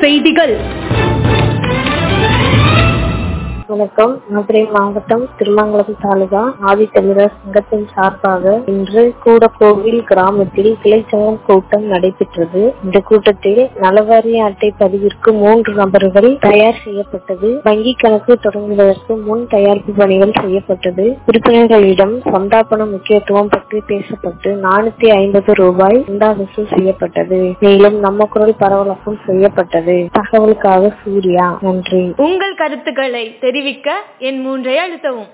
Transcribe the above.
செய்திகள் வணக்கம் மதுரை மாவட்டம் திருமங்கலம் தாலுகா ஆதித்தமிழர் சங்கத்தின் சார்பாக இன்று கூடக்கோவில் கிராமத்தில் கிளைச்சங்கம் கூட்டம் நடைபெற்றது இந்த கூட்டத்தில் நலவாரிய அட்டை பதிவிற்கு மூன்று நபர்கள் தயார் செய்யப்பட்டது வங்கி கணக்கு தொடங்குவதற்கு முன் தயாரிப்பு பணிகள் செய்யப்பட்டது உறுப்பினர்களிடம் சந்தாபன முக்கியத்துவம் பற்றி பேசப்பட்டு நானூத்தி ஐம்பது ரூபாய் சந்தா வசூல் செய்யப்பட்டது மேலும் நம்ம குரல் பரவலாக்கம் செய்யப்பட்டது தகவலுக்காக சூர்யா நன்றி உங்கள் கருத்துக்களை தெரிவிக்க என் மூன்றை அழுத்தவும்